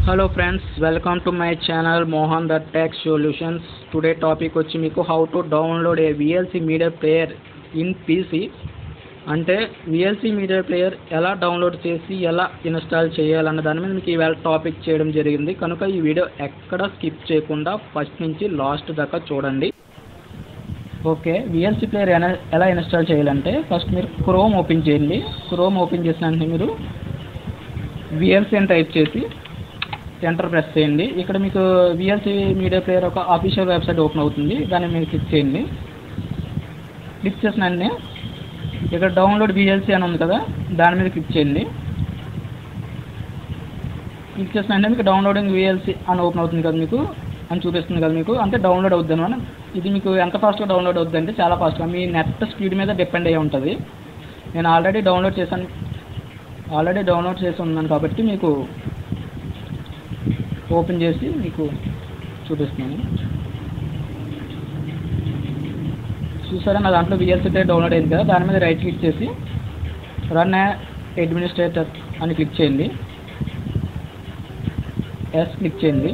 hello friends welcome to my channel Mohan the tech solutions today topic వచ్చి మీకు how to download a VLC media player in PC అంటే VLC media player ఎలా download చేసి ఎలా install చేయాలన్న దాని మీద మీకు ఈవేళ టాపిక్ చేయడం జరిగింది కనుక ఈ వీడియో ఎక్కడ స్కిప్ చేయకుండా ఫస్ట్ నుంచి లాస్ట్ దాకా చూడండి ఓకే విఎల్సి ప్లేయర్ ఎలా ఎలా ఇన్స్టాల్ చేయాలంటే ఫస్ట్ మీరు క్రోమ్ ఓపెన్ చేయండి క్రోమ్ ఓపెన్ చేసిన వెంటనే మీరు విఎల్సి అని టైప్ చేసి ఎంటర్ ప్రెస్ చేయండి ఇక్కడ మీకు విఎల్సి మీడియా ప్లేయర్ ఒక అఫీషియల్ వెబ్సైట్ ఓపెన్ అవుతుంది దాన్ని మీరు క్లిక్ చేయండి క్లిక్ చేసిన వెంటనే ఇక్కడ డౌన్లోడ్ విఎల్సి అని ఉంది కదా దాని మీద క్లిక్ చేయండి క్లిక్ చేసిన వెంటనే మీకు డౌన్లోడింగ్ విఎల్సి అని ఓపెన్ అవుతుంది కదా మీకు అని చూపిస్తుంది కదా మీకు అంటే డౌన్లోడ్ అవుద్ది అనమాట ఇది మీకు ఎంత ఫాస్ట్గా డౌన్లోడ్ అవుద్ది అంటే చాలా ఫాస్ట్గా మీ నెట్ స్పీడ్ మీద డిపెండ్ అయ్యి ఉంటుంది నేను ఆల్రెడీ డౌన్లోడ్ చేశాను ఆల్రెడీ డౌన్లోడ్ చేసి ఉన్నాను కాబట్టి మీకు ఓపెన్ చేసి మీకు చూపిస్తున్నాను చూసారా నా దాంట్లో విఎల్సీ ప్లే డౌన్లోడ్ అయింది కదా దాని మీద రైట్ క్లిక్ చేసి రన్ అడ్మినిస్ట్రేటర్ అని క్లిక్ చేయండి ఎస్ క్లిక్ చేయండి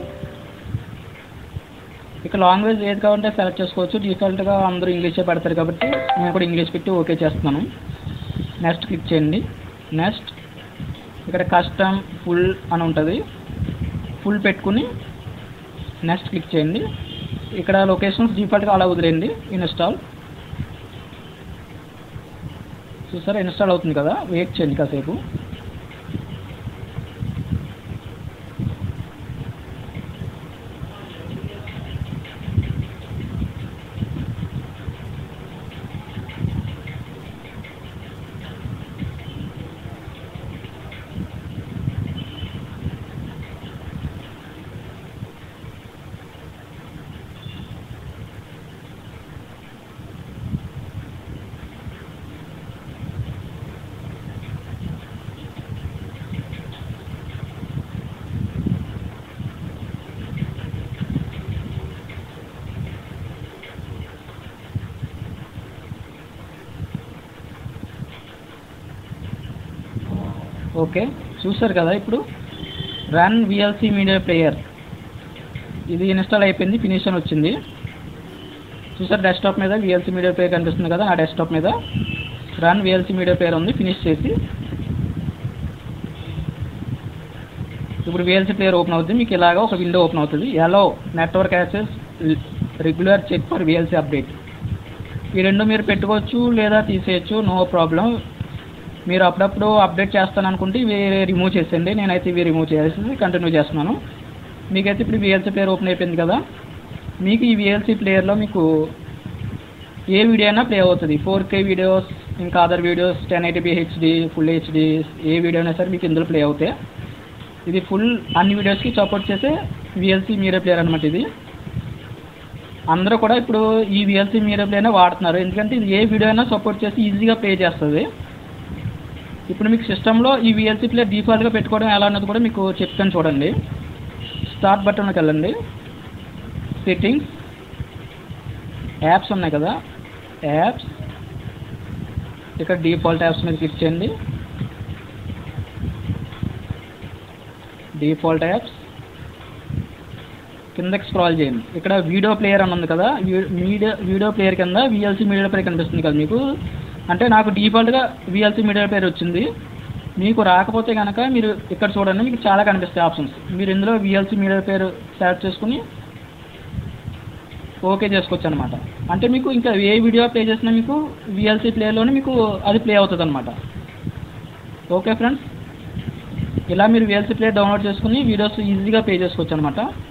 ఇక లాంగ్వేజ్ ఏది కావాలంటే సెలెక్ట్ చేసుకోవచ్చు డిఫాల్ట్గా అందరూ ఇంగ్లీషే పెడతారు కాబట్టి నేను కూడా ఇంగ్లీష్ పెట్టి ఓకే చేస్తున్నాను నెక్స్ట్ క్లిక్ చేయండి నెక్స్ట్ ఇక్కడ కస్టమ్ ఫుల్ అని ఉంటుంది ఫుల్ పెట్టుకుని నెక్స్ట్ క్లిక్ చేయండి ఇక్కడ లొకేషన్స్ డిఫాల్ట్గా అలా వదిలేయండి ఇన్స్టాల్ చూసారా ఇన్స్టాల్ అవుతుంది కదా వెయిట్ చేయండి కాసేపు ఓకే చూసారు కదా ఇప్పుడు రన్ విఎల్సి మీడియా ప్లేయర్ ఇది ఇన్స్టాల్ అయిపోయింది ఫినిష్ అని వచ్చింది చూసారు డెస్క్టాప్ మీద విఎల్సి మీడియా ప్లేయర్ కనిపిస్తుంది కదా ఆ డెస్క్టాప్ మీద రన్ విఎల్సి మీడియా ప్లేయర్ ఉంది ఫినిష్ చేసి ఇప్పుడు విఎల్సి ప్లేయర్ ఓపెన్ అవుతుంది మీకు ఇలాగ ఒక విండో ఓపెన్ అవుతుంది allow network access regular check for VLC update ఈ రెండు మీరు పెట్టుకోవచ్చు లేదా తీసేయచ్చు నో ప్రాబ్లం మీరు అప్పుడప్పుడు అప్డేట్ చేస్తాను అనుకుంటే ఇవి రిమూవ్ చేసేయండి నేనైతే ఇవి రిమూవ్ చేసేసి కంటిన్యూ చేస్తున్నాను మీకైతే ఇప్పుడు విఎల్సీ ప్లేయర్ ఓపెన్ అయిపోయింది కదా మీకు ఈ విఎల్సీ ప్లేయర్లో మీకు ఏ వీడియో అయినా ప్లే అవుతుంది ఫోర్ కే వీడియోస్ ఇంకా other videos ten eighty p HD full HD a video అయినా సరే మీకు ఇందులో ప్లే అవుతాయి ఇది ఫుల్ అన్ని వీడియోస్కి సపోర్ట్ చేసే విఎల్సీ మీరే ప్లేయర్ అనమాట ఇది అందరూ కూడా ఇప్పుడు ఈ విఎల్సీ మీరే ప్లేయర్నే వాడుతున్నారు ఎందుకంటే ఇది ఏ వీడియో అయినా సపోర్ట్ చేసి ఈజీగా ప్లే చేస్తుంది ఇప్పుడు మీకు సిస్టంలో ఈ విఎల్సీ ప్లే డిఫాల్ట్గా పెట్టుకోవడం ఎలా అన్నది కూడా మీకు చెప్తాను చూడండి స్టార్ట్ బటన్లోకి వెళ్ళండి సెట్టింగ్స్ యాప్స్ ఉన్నాయి కదా యాప్స్ ఇక్కడ డిఫాల్ట్ యాప్స్ మీద క్లిక్ చేయండి డిఫాల్ట్ యాప్స్ కిందకి స్క్రాల్ చేయండి ఇక్కడ వీడియో ప్లేయర్ అని ఉంది కదా వీడియో వీడియో ప్లేయర్ కింద విఎల్సీ మీడియా ప్లేయర్ కనిపిస్తుంది కదా మీకు అంటే నాకు డిఫాల్ట్గా విఎల్సీ మీడియా ప్లేయర్ వచ్చింది మీకు రాకపోతే కనుక మీరు ఇక్కడ చూడండి మీకు చాలా కనిపిస్తాయి ఆప్షన్స్ మీరు ఇందులో విఎల్సీ మీడియా ప్లేయర్ సెలెక్ట్ చేసుకుని ఓకే చేసుకోవచ్చు అనమాట అంటే మీకు ఇంకా ఏ వీడియో ప్లే చేసినా మీకు విఎల్సీ ప్లేయర్లోనే మీకు అది ప్లే అవుతుంది అనమాట ఓకే ఫ్రెండ్స్ ఇలా మీరు విఎల్సీ ప్లేయర్ డౌన్లోడ్ చేసుకుని వీడియోస్ ఈజీగా ప్లే చేసుకోవచ్చు అనమాట